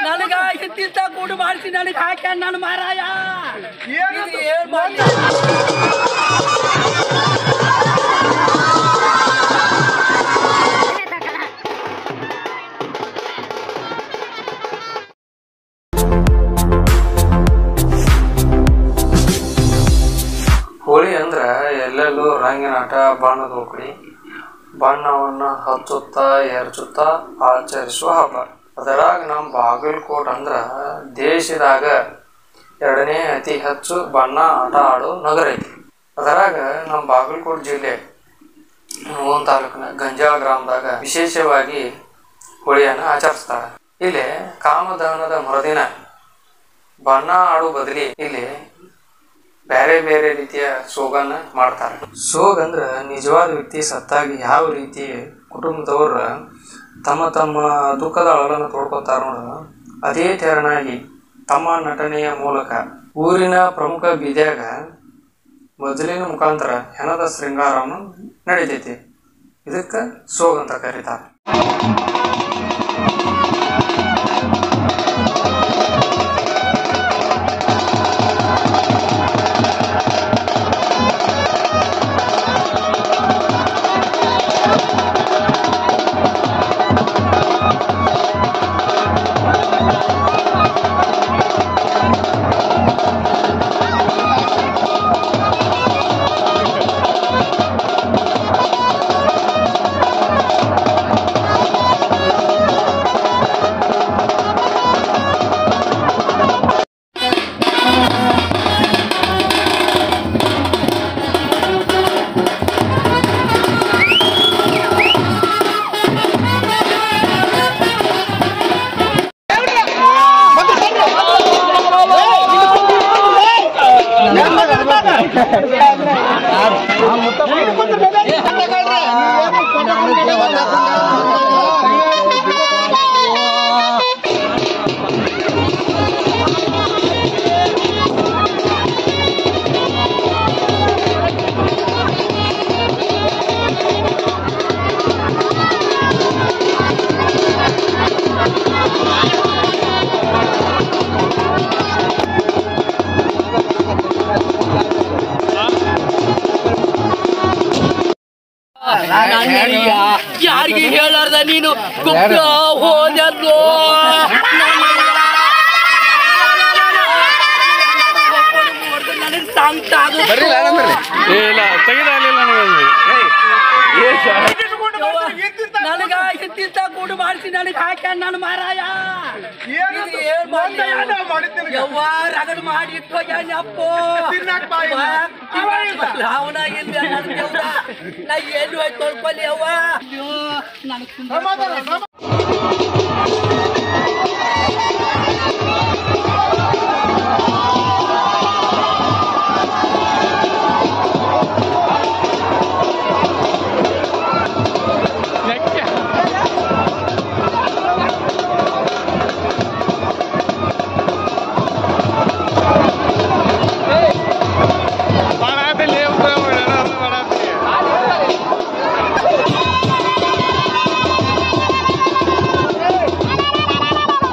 ನನಗ ಇಂತಿಂತ ಕೂಡು ಮಾಡಿಸಿ ನನಗೆ ಹಾಕ್ಯಾನ ನನ್ನ ಮಾರಾಯ ಇದು ಏನ್ ಮಾಡ್ಲಿ? ಹೋಳಿ ಅಂದ್ರ ಎಲ್ಲೆಲ್ಲೂ ರಂಗಿನ ಆಟ ಬಣ್ಣದ ಉಕಳಿ ಬಣ್ಣವನ್ನ ಹಚ್ಚುತ್ತಾ ಎರಚುತ್ತಾ ಆಚರಿಸುವ ಹಬ್ಬ ಅದರಾಗ ನಮ್ಮ ಬಾಗಲಕೋಟ್ ಅಂದ್ರ ದೇಶದಾಗ ಎರಡನೇ ಅತಿ ಹೆಚ್ಚು ಬಣ್ಣ ಆಟ ಆಡೋ ನಗರ ಐತಿ ಅದರಾಗ ನಮ್ಮ ಬಾಗಲಕೋಟ್ ಜಿಲ್ಲೆ ಮೂವನ್ ತಾಲೂಕಿನ ಗಂಜಾಳ ಗ್ರಾಮದಾಗ ವಿಶೇಷವಾಗಿ ಹೋಳಿಯನ್ನ ಆಚರಿಸ್ತಾರೆ ಇಲ್ಲಿ ಕಾಮದಹನದ ಮರುದಿನ ಬಣ್ಣ ಆಡೋ ಬದಲಿ ಇಲ್ಲಿ ಬೇರೆ ಬೇರೆ ರೀತಿಯ ಸೋಗನ್ನ ಮಾಡ್ತಾರೆ ಸೋಗ್ ಅಂದ್ರ ನಿಜವಾದ ವ್ಯಕ್ತಿ ಸತ್ತಾಗಿ ಯಾವ ರೀತಿ ಕುಟುಂಬದವ್ರ ತಮ್ಮ ತಮ್ಮ ದುಃಖದ ಅಳಲನ್ನು ತೋಡ್ಕೊತಾರ ನೋಡ ಅದೇ ತೆರನಾಗಿ ತಮ್ಮ ನಟನೆಯ ಮೂಲಕ ಊರಿನ ಪ್ರಮುಖ ಬೀದ್ಯಾಗ ಮೊದಲಿನ ಮುಖಾಂತರ ಹೆಣದ ಶೃಂಗಾರವನ್ನು ನಡೀತೈತಿ ಇದಕ್ಕ ಸೋಗ್ ಅಂತ ಕರೀತಾರ ಯಾರಿಗೆ ಹೇಳಾರ್ದ ನೀನು ಗುಪ್ತ ಹೋದೆಲ್ಲೋ ನನಗೆ ಸಂಕಟ ಇಲ್ಲ ತೆಗಿದಾಗಲಿಲ್ಲ ನನಗ ಇಂತಿಂತ ಕೂಡು ಮಾಡಿಸಿ ನನಗೆ ಹಾಕ್ಯಾನ ನನ್ನ ಮಾರಾಯ ಇದು ಏನ್ ಮಾಡ್ಲಿ? ಯವ್ವ ರಗಡ್ ಮಾಡಿ ಇಟ್ಟು ಹೋಗ್ಯಾನ ಅಪ್ಪೋ ಅವನ ಇಲ್ಲ ನನ್ನ ದೇವ್ರ ನಾ ಎಲ್ಲಿ ಹೋಯ್ತು ತೊಳ್ಕೊಳ್ಳಿ ಅವ್ವ ಅಯ್ಯೋ ನನಗೆ ಮಾಡಾತಿ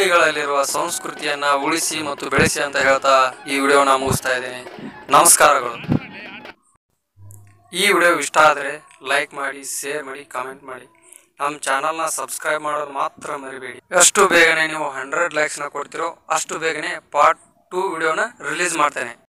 ಹಳ್ಳಿಗಳಲ್ಲಿರುವ ಸಂಸ್ಕೃತಿಯನ್ನ ಉಳಿಸಿ ಮತ್ತು ಬೆಳೆಸಿ ಅಂತ ಹೇಳ್ತಾ ಈ ವಿಡಿಯೋನ ಮುಗಿಸ್ತಾ ಇದ್ದೀನಿ ನಮಸ್ಕಾರಗಳು ಈ ವಿಡಿಯೋ ಇಷ್ಟ ಆದರೆ ಲೈಕ್ ಮಾಡಿ ಶೇರ್ ಮಾಡಿ ಕಾಮೆಂಟ್ ಮಾಡಿ ನಮ್ಮ ಚಾನಲ್ನ ಸಬ್ಸ್ಕ್ರೈಬ್ ಮಾಡೋದು ಮಾತ್ರ ಮರಿಬೇಡಿ ಎಷ್ಟು ಬೇಗನೆ ನೀವು ಹಂಡ್ರೆಡ್ ಲೈಕ್ಸ್ನ ಕೊಡ್ತಿರೋ ಅಷ್ಟು ಬೇಗನೆ ಪಾರ್ಟ್ ಟೂ ವಿಡಿಯೋನ ರಿಲೀಸ್ ಮಾಡ್ತೇನೆ